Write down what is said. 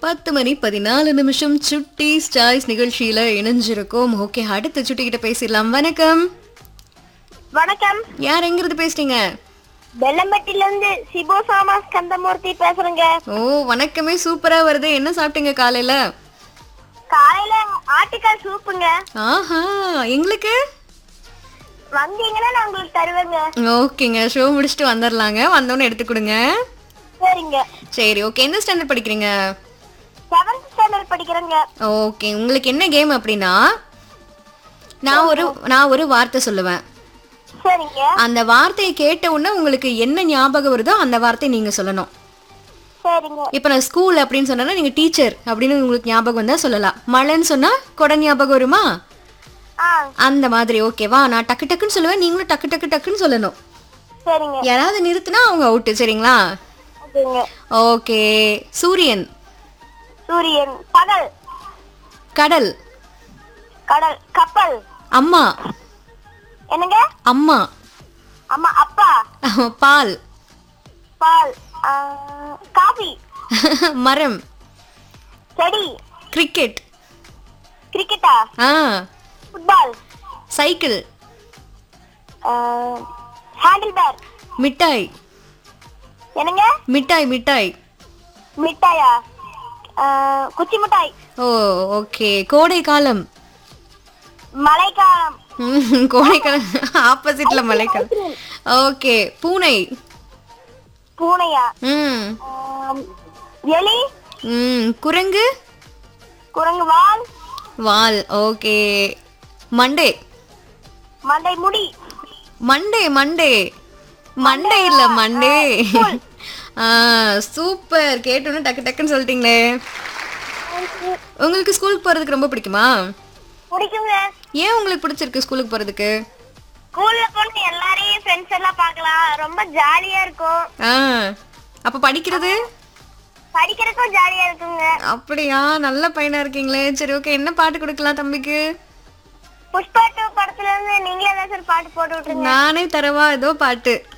பத்து மணி பதினாலு நிமிஷம் சுட்டி ஸ்டாய்ஸ் நிகழ்ச்சியில இணைஞ்சிருக்கோம் ஓகே அடுத்த சுட்டி கிட்ட பேசிடலாம் வணக்கம் வணக்கம் யார் எங்கிருந்து பேசுறீங்க வெள்ளம்பட்டில இருந்து சிபு சாமா ஸ்கந்தமூர்த்தி பேசுறேங்க ஓ வணக்கமே சூப்பரா வருது என்ன சாப்பிட்டீங்க காலையில காலையில ஆட்டுக்கால் சூப்புங்க ஆஹா எங்களுக்கு வந்தீங்கன்னா நான் உங்களுக்கு தருவேங்க ஓகேங்க ஷோ முடிச்சுட்டு வந்துடலாங்க வந்தோடனே எடுத்து கொடுங்க சரிங்க சரி ஓகே எந்த ஸ்டாண்டர்ட் படிக்கிறீங்க செவன்த் ஸ்டாண்டர்ட் படிக்கிறேங்க ஓகே உங்களுக்கு என்ன கேம் அப்படின்னா நான் ஒரு நான் ஒரு வார்த்தை சொல்லுவேன் சரிங்க அந்த வார்த்தையை கேட்ட உடனே உங்களுக்கு என்ன ஞாபகம் வருதோ அந்த வார்த்தையை நீங்க சொல்லணும் சரிங்க இப்போ நான் ஸ்கூல் அப்படின்னு சொன்னா நீங்க டீச்சர் அப்படின்னு உங்களுக்கு ஞாபகம் வந்தா சொல்லலாம் மழைன்னு சொன்னா கொடை ஞாபகம் வருமா ஆ அந்த மாதிரி ஓகேவா நான் டக்கு டக்குன்னு சொல்லுவேன் நீங்களும் டக்கு டக்கு டக்குன்னு சொல்லணும் சரிங்க யாராவது நிறுத்துனா அவங்க அவுட்டு சரிங்களா ஓகேங்க ஓகே சூரியன் சூரியன் பகல் கடல் கடல் கப்பல் அம்மா என்னங்க அம்மா அம்மா அப்பா பால் பால் ஆ, காபி மரம் செடி கிரிக்கெட் கிரிக்கெட்டா ஆ ஃபுட்பால் சைக்கிள் ஹேண்டில் பேர் மிட்டாய் என்னங்க மிட்டாய் மிட்டாய் மிட்டாயா ஆ, குச்சி மிட்டாய் ஓ ஓகே கோடை காலம் மழைக்காலம் ம், கோடை காலம் ஆப்போசிட்ல மழைக்காலம் ஓகே பூனை பூனையா ம் ஆம், எலி ம் குரங்கு குரங்கு வால் வால் ஓகே மண்டே மண்டை முடி மண்டே மண்டே மண்டே இல்ல மண்டே ஆ சூப்பர் கேட்டோன்னு டக்கு டக்குன்னு சொல்லிட்டீங்களே உங்களுக்கு ஸ்கூலுக்கு போறதுக்கு ரொம்ப பிடிக்குமா பிடிக்குங்க ஏன் உங்களுக்கு பிடிச்சிருக்கு ஸ்கூலுக்கு போறதுக்கு ஸ்கூல்ல போன எல்லாரையும் ஃப்ரெண்ட்ஸ் எல்லாம் பார்க்கலாம் ரொம்ப ஜாலியா இருக்கும் ஆ அப்ப படிக்கிறது படிக்கிறதுக்கும் ஜாலியா இருக்குங்க அப்படியா நல்ல பையனா இருக்கீங்களே சரி ஓகே என்ன பாட்டு கொடுக்கலாம் தம்பிக்கு புஷ்பா டூ படத்துல இருந்து நீங்களே ஏதாச்சும் ஒரு பாட்டு போட்டு விட்டுருங்க நானே தரவா ஏதோ பாட்டு